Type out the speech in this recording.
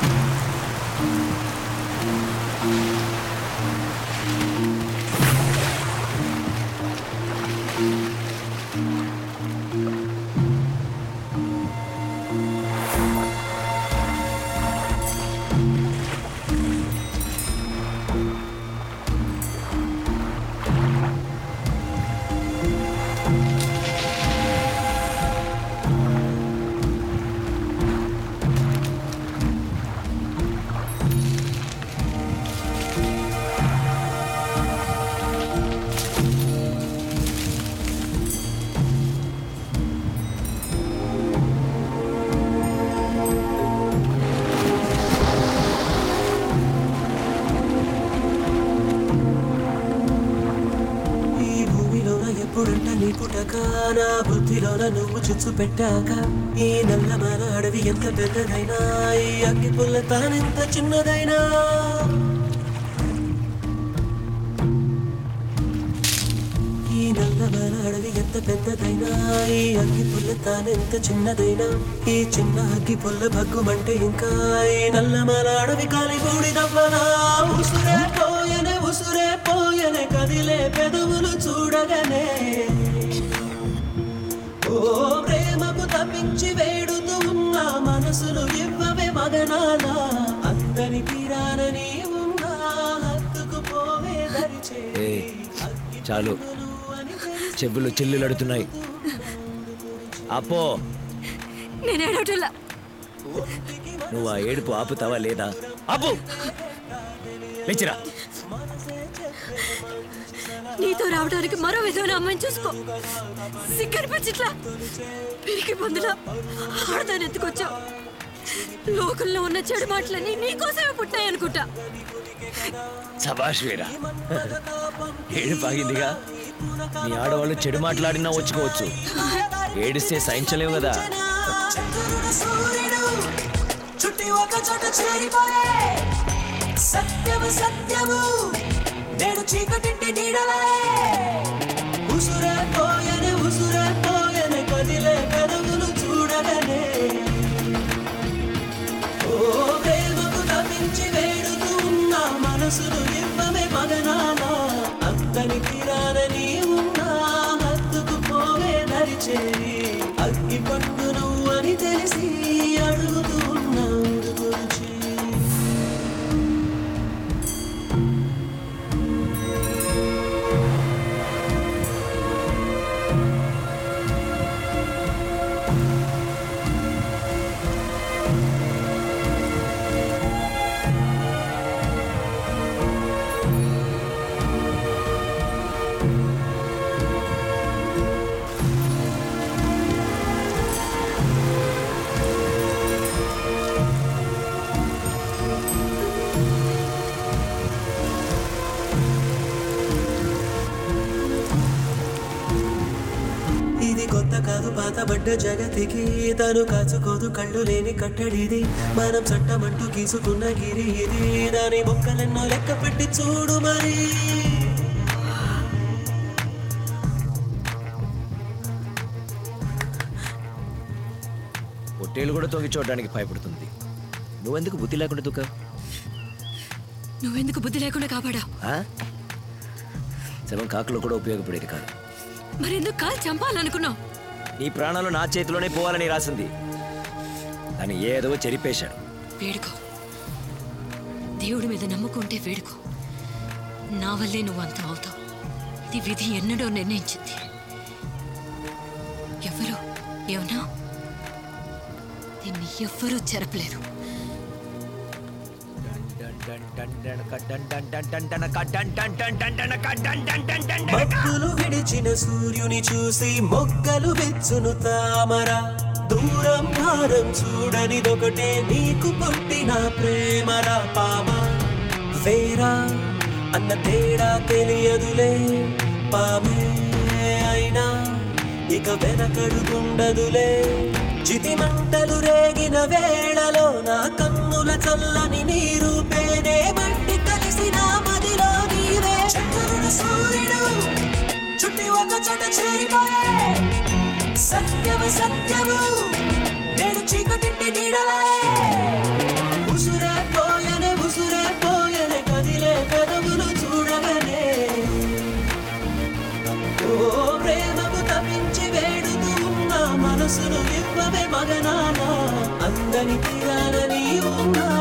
ఈ భూమిలోన ఎప్పుడంట నీ పుటక నా బుద్ధిలోన నువ్వు చుచ్చు పెట్టాక ఈ నల్లమల అడవి ఎంత పెద్దదైనా ఈ అగ్గి పుల్ల తానెంత చిన్నదైనా ఈ నల్లమల అడవి ఎంత పెద్దదైనా ఈ అగ్గి పుల్ల తానెంత చిన్నదైనా ఈ చిన్న అగ్గి పుల్ల భగ్గుమంటే ఇంకా ఈ నల్లమల అడవి కాలి బూడిదవ్వనా ఉసురే పోయనే ఉసురే పోయనే కదిలే పెదవులు చూడగానే ఓ ప్రేమకు తప్పించి వేడుతూ ఉన్న మనసులు ఇవ్వవే మగనాల అందరి తీరానని ఉన్నా హత్తుకు పోవే దరిచే ఏ చాలు చెవులు చిల్లులడుతున్నాయి అప్పో నేను ఏడవటంలా నువ్వు ఆ ఏడుపు ఆపుతావా లేదా ఆపు లేచిరా నీతో రావడానికి మరో విధమైన అమ్మాయిని చూసుకో సిగ్గనిపించట్లా పిరికి పొందులా ఆడదాన్ని ఎత్తుకొచ్చావు లోకంలో ఉన్న చెడు మాటలన్నీ నీకోసమే పుట్టాయి అనుకుంటా సభాష్ వీరా ఏడు పాగిందిగా నీ ఆడవాళ్ళు చెడు మాట్లాడినా వచ్చుకోవచ్చు ఏడిస్తే సహించలేవు కదా చంద్రుడు సూర్యుడు చుట్టి ఒక చోట చేరిపోయే సత్యము సత్యము నేడు చీకటింటి నీడలే ఉసురే పోయనే ఉసురే పోయనే కదిలే పెదవులు చూడగనే ఓ ప్రేమకు తప్పించి వేడుతూ ఉన్న మనసులు ఇవ్వమే మగనాల అంతని తీరాలని ఉన్నా హత్తుకు పోవే దరిచేరి అగ్గి పండు నువ్వు అని తెలిసి అడుగుతూ ఉన్నా గురించి ఇది కొత్త కాదు పాతబడ్డ జగతికి తను కాచుకోదు కళ్ళు లేని కట్టడిది మనం చట్టమంటూ గీసుకున్న గిరి ఇది దాని మొక్కలెన్నో లెక్క పెట్టి చూడు మరి పొట్టేలు కూడా తొంగి చూడడానికి భయపడుతుంది నువ్వెందుకు బుద్ధి లేకుండా దుఃఖ నువ్వెందుకు బుద్ధి లేకుండా కాపాడావు శవం కాకులో కూడా ఉపయోగపడేది కాదు మరెందుకు కాలు చంపాలనుకున్నావు నీ ప్రాణాలు నా చేతిలోనే పోవాలని రాసింది దాన్ని ఏదో చెరిపేశాడు వేడుకో దేవుడి మీద నమ్ముకుంటే వేడుకో నా వల్లే నువ్వు అంత అవుతావు ఇది విధి ఎన్నడో నిర్ణయించింది ఎవరు ఏమన్నా దీన్ని ఎవ్వరూ చెరపలేరు మబ్బులు విడిచిన సూర్యుని చూసి మొగ్గలు వెచ్చును తామర దూరం భారం చూడనిదొకటే నీకు పుట్టిన ప్రేమరా పామ వేరా అన్న తేడా తెలియదులే పామే అయినా ఇక వెనకడుగుండదులే చితి మంటలు రేగిన వేళలో నా కన్నుల చల్లని నీరు పేనే మట్టి కలిసిన మదిలో నీవే చంద్రుడు సూర్యుడు చుట్టి ఒక చోట చేరిపోయే సత్యము సత్యము నేడు చీకటింటి నీడలే ఉసురే గగనాన అందని తీరాలని ఉన్నా